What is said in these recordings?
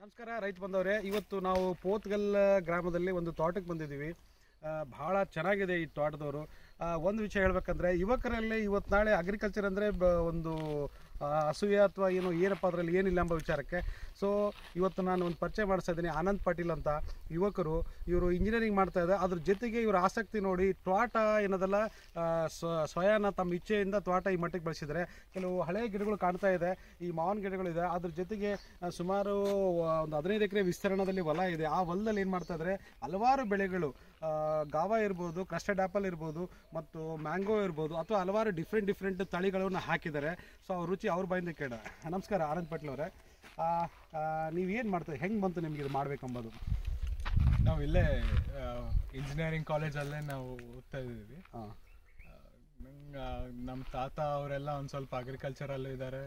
ನಮಸ್ಕಾರ ರೈತ ಬಂದವರೇ ಇವತ್ತು ನಾವು ಪೋತ್ಗಲ್ ಗ್ರಾಮದಲ್ಲಿ ಒಂದು ತೋಟಕ್ಕೆ ಬಂದಿದ್ದೀವಿ ಆ, ಬಹಳ ಚೆನ್ನಾಗಿದೆ ಈ ತೋಟದವರು ಆ, ಒಂದು ವಿಷಯ ಹೇಳ್ಬೇಕಂದ್ರೆ ಯುವಕರಲ್ಲಿ ಇವತ್ತು ನಾಳೆ ಅಗ್ರಿಕಲ್ಚರ್ ಅಂದರೆ ಒಂದು ಆ, ಅಸೂಯೆ ಅಥವಾ ಏನು ಏನಪ್ಪ ಅದರಲ್ಲಿ ಏನಿಲ್ಲ ಎಂಬ ವಿಚಾರಕ್ಕೆ ಸೊ ಇವತ್ತು ನಾನು ಒಂದು ಪರಿಚಯ ಮಾಡಿಸ್ತಾ ಇದ್ದೀನಿ ಆನಂದ್ ಪಾಟೀಲ್ ಅಂತ ಯುವಕರು ಇವರು ಇಂಜಿನಿಯರಿಂಗ್ ಮಾಡ್ತಾ ಇದ್ದಾರೆ ಅದ್ರ ಜೊತೆಗೆ ಇವರ ಆಸಕ್ತಿ ನೋಡಿ ತ್ವಾಟ ಏನದಲ್ಲ ಆ, ಸ್ವ- ಸ್ವಯನ ತಮ್ಮ ಇಚ್ಛೆಯಿಂದ ತ್ವಾಟ ಈ ಮಟ್ಟಿಗೆ ಬೆಳೆಸಿದ್ದಾರೆ ಕೆಲವು ಹಳೆಯ ಗಿಡಗಳು ಕಾಣ್ತಾ ಇದೆ ಈ ಮಾವಿನ ಗಿಡಗಳಿದೆ ಅದ್ರ ಜೊತೆಗೆ ಆ, ಸುಮಾರು ಆ, ಒಂದು ಹದಿನೈದು ಎಕರೆ ವಿಸ್ತೀರ್ಣದಲ್ಲಿ ಹೊಲ ಇದೆ ಆ ಹೊಲದಲ್ಲಿ ಏನು ಮಾಡ್ತಾ ಇದ್ದಾರೆ ಹಲವಾರು ಬೆಳೆಗಳು ಆ, ಗಾವ ಇರ್ಬೋದು ಕಸ್ಟರ್ಡ್ ಆಪಲ್ ಇರ್ಬೋದು ಮತ್ತು ಮ್ಯಾಂಗೋ ಇರ್ಬೋದು ಅಥವಾ ಹಲವಾರು ಡಿಫ್ರೆಂಟ್ ಡಿಫ್ರೆಂಟ್ ತಳಿಗಳನ್ನು ಹಾಕಿದ್ದಾರೆ ಸೊ ಅವ್ರ ರುಚಿ ಅವ್ರ ಬಾಯಿಂದ ಕೇಳ ನಮಸ್ಕಾರ ಆನಂದ್ ಪಾಟೀಲ್ ಅವರೇ ನೀವು ಏನು ಮಾಡ್ತೀರಿ ಹೆಂಗೆ ಬಂತು ನಿಮ್ಗೆ ಇದು ಮಾಡ್ಬೇಕಂಬೋದು ನಾವು ಇಲ್ಲೇ ಇಂಜಿನಿಯರಿಂಗ್ ಕಾಲೇಜಲ್ಲೇ ನಾವು ಓದ್ತಾ ಇದ್ದೀವಿ ಹಾಂ ನಂಗೆ ನಮ್ಮ ತಾತ ಅವರೆಲ್ಲ ಒಂದು ಸ್ವಲ್ಪ ಅಗ್ರಿಕಲ್ಚರಲ್ಲೂ ಇದ್ದಾರೆ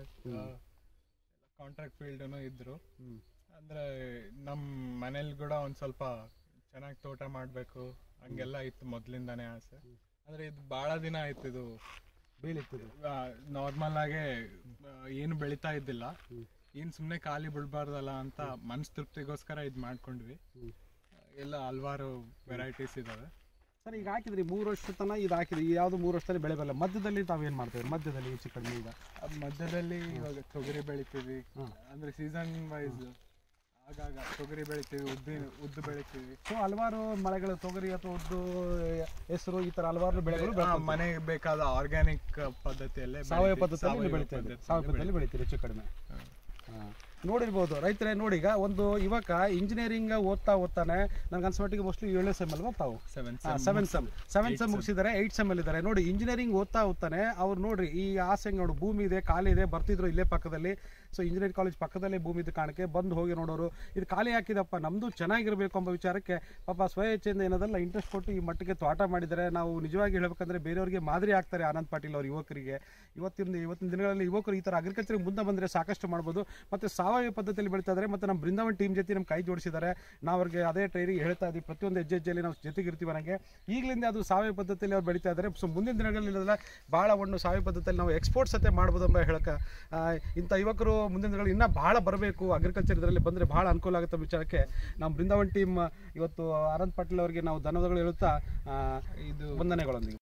ಕಾಂಟ್ರಾಕ್ಟ್ ಫೀಲ್ಡೂ ಇದ್ದರು ಹ್ಞೂ ಅಂದರೆ ನಮ್ಮ ಮನೇಲಿ ಕೂಡ ಒಂದು ಸ್ವಲ್ಪ ಚೆನ್ನಾಗಿ ತೋಟ ಮಾಡಬೇಕು ಹಂಗೆಲ್ಲ ಇತ್ತು ಮೊದಲಿಂದಾನೇ ಆಸೆ ಅಂದರೆ ಇದು ಭಾಳ ದಿನ ಆಯ್ತು ಇದು ಬೀಳಿತ್ತಿದೆ ನಾರ್ಮಲ್ ಆಗೇ ಆ, ಏನು ಬೆಳೀತಾ ಇದ್ದಿಲ್ಲ ಏನು ಸುಮ್ಮನೆ ಖಾಲಿ ಬಿಡಬಾರ್ದಲ್ಲ ಅಂತ ಮನ್ಸು ತೃಪ್ತಿಗೋಸ್ಕರ ಇದು ಮಾಡ್ಕೊಂಡ್ವಿ ಹ್ಞೂ ಎಲ್ಲ ಹಲವಾರು ವೆರೈಟೀಸ್ ಇದಾವೆ ಸರ್ ಈಗ ಹಾಕಿದ್ರಿ ಮೂರು ವರ್ಷ ತನಕ ಇದು ಹಾಕಿದ್ರಿ ಯಾವುದು ಮೂರು ವರ್ಷದಲ್ಲಿ ಬೆಳೆ ಬರಲ್ಲ ಮಧ್ಯದಲ್ಲಿ ತಾವೇನು ಮಾಡ್ತೀವಿ ಮಧ್ಯದಲ್ಲಿ ಹೆಚ್ಚು ಕಡಿಮೆ ಈಗ ಅದ್ ಮಧ್ಯದಲ್ಲಿ ಇವಾಗ ತೊಗರಿ ಬೆಳಿತೀವಿ ಹ್ಮ್. ಅಂದ್ರೆ ಸೀಸನ್ ವೈಸ್ ಆಗಾಗ ತೊಗರಿ ಬೆಳಿತೀವಿ ಉದ್ದಿ ಉದ್ದು ಬೆಳಿತೀವಿ ಸೊ ಹಲವಾರು ಮಳೆಗಳು ತೊಗರಿ ಅಥವಾ ಉದ್ದು ಹೆಸರು ಈ ಥರ ಹಲವಾರು ಬೆಳೆಗಳು ಆ, ಬೆಳ್ಕೊಂತೀವಿ. ಮನೆಗೆ ಬೇಕಾದ ಆರ್ಗ್ಯಾನಿಕ್ ಪದ್ಧತಿಯಲ್ಲೇ ಸಾವಯವ ಬೆಳಿತೀವಿ. ಪದ್ಧತಿಯಲ್ಲಿ ನೀವು ಸಾವಯವ ಬೆಳಿತಾ ಇದ್ದೀರಿ ಪದ್ಧತಿಯಲ್ಲಿ ಸಾವಯವ ಪದ್ಧತಿಯಲ್ಲಿ ಬೆಳಿತೀರಿ ಹೆಚ್ಚು ಕಡಿಮೆ ಹಾಂ. ನೋಡಿರ್ಬೋದು ರೈತರೇ ನೋಡಿ ಈಗ ಒಂದು ಯುವಕ ಇಂಜಿನಿಯರಿಂಗ್ ಓದ್ತಾ ಓದ್ತಾನೆ ನನಗೆ ಅನ್ಸ್ಮಟ್ಟಿಗೆ ಮೋಸ್ಟ್ಲಿ ಏಳನೇ ಸೆಮ್ ಅಲ್ವಾ ತಾವು Seven seven sem seven sem ಮುಗಿಸಿದ್ದಾರೆ ಏಯ್ಟ್ ಸೆಮ್ ಅಲ್ಲಿ ಇದ್ದಾರೆ ನೋಡಿ ಇಂಜಿನಿಯರಿಂಗ್ ಓದ್ತಾ ಓದ್ತಾನೆ ಅವ್ರು ನೋಡ್ರಿ ಈ ಆಸೆ ನೋಡು ಭೂಮಿ ಇದೆ ಖಾಲಿ ಇದೆ ಬರ್ತಿದ್ರು ಇಲ್ಲೇ ಪಕ್ಕದಲ್ಲಿ ಸೊ ಇಂಜಿನಿಯರಿಂಗ್ ಕಾಲೇಜ್ ಪಕ್ಕದಲ್ಲೇ ಭೂಮಿ ಇದೆ ಕಾಣಕ್ಕೆ ಬಂದು ಹೋಗಿ ನೋಡೋರು ಇದು ಖಾಲಿ ಹಾಕಿದಪ್ಪ ನಮ್ದು ಚೆನ್ನಾಗಿರ್ಬೇಕು ಎಂಬ ವಿಚಾರಕ್ಕೆ ಪಾಪ ಸ್ವಇಚ್ಛೆಯಿಂದ ಏನದಲ್ಲ ಇಂಟ್ರೆಸ್ಟ್ ಕೊಟ್ಟು ಈ ಮಟ್ಟಿಗೆ ತೋಟ ಮಾಡಿದ್ದಾರೆ ನಾವು ನಿಜವಾಗಿ ಹೇಳ್ಬೇಕಂದ್ರೆ ಬೇರೆಯವರಿಗೆ ಮಾದರಿ ಆಗ್ತಾರೆ ಆನಂದ್ ಪಾಟೀಲ್ ಅವ್ರ ಯುವಕರಿಗೆ ಇವತ್ತಿನ ಇವತ್ತಿನ ದಿನಗಳಲ್ಲಿ ಯುವಕರು ಈ ಥರ ಅಗ್ರಿಕಲ್ಚರ್ ಮುಂದೆ ಬಂದರೆ ಸಾಕಷ್ಟು ಮಾಡ್ಬೋದು ಮತ್ತು ಸಾವಯವ ಪದ್ಧತಿಯಲ್ಲಿ ಬೆಳೀತಾ ಇದ್ದಾರೆ ಮತ್ತು ನಮ್ಮ ಬೃಂದಾವನ್ ಟೀಮ್ ಜೊತೆ ನಮ್ಮ ಕೈ ಜೋಡಿಸಿದ್ದಾರೆ ನಾವು ಅವ್ರಿಗೆ ಅದೇ ಟ್ರೈನಿಗೆ ಹೇಳ್ತಾ ಇದ್ದೀವಿ ಪ್ರತಿಯೊಂದು ಹೆಜ್ಜೆ ಹೆಜ್ಜೆಯಲ್ಲಿ ನಾವು ಜೊತೆಗಿರ್ತೀವಿ ನನಗೆ ಈಗಲಿಂದ ಅದು ಸಾವಯವ ಪದ್ಧತಿಯಲ್ಲಿ ಅವ್ರು ಬೆಳೀತಾ ಇದ್ದಾರೆ ಸೊ ಮುಂದಿನ ದಿನಗಳಲ್ಲಿ ಇರೋದಿಲ್ಲ ಭಾಳ ಒಂದು ಸಾವಯವ ಪದ್ಧತಿಯಲ್ಲಿ ನಾವು ಎಕ್ಸ್ಪೋರ್ಟ್ಸ್ ಸತೆ ಮಾಡ್ಬೋದು ಎಂಬ ಹೇಳಕ್ಕೆ ಆ, ಇಂಥ ಯುವಕರು ಮುಂದಿನ ದಿನಗಳಲ್ಲಿ ಇನ್ನೂ ಭಾಳ ಬರಬೇಕು ಅಗ್ರಿಕಲ್ಚರ್ ಇದರಲ್ಲಿ ಬಂದರೆ ಭಾಳ ಅನುಕೂಲ ಆಗುತ್ತೆ ಎಂಬ ವಿಚಾರಕ್ಕೆ ನಮ್ಮ ಬೃಂದಾವನ್ ಟೀಮ್ ಇವತ್ತು ಆನಂದ್ ಪಾಟೀಲ್ ಅವರಿಗೆ ನಾವು ಧನ್ಯವಾದಗಳು ಹೇಳುತ್ತಾ ಆ, ಇದು ವಂದನೆಗಳೊಂದಿಗೆ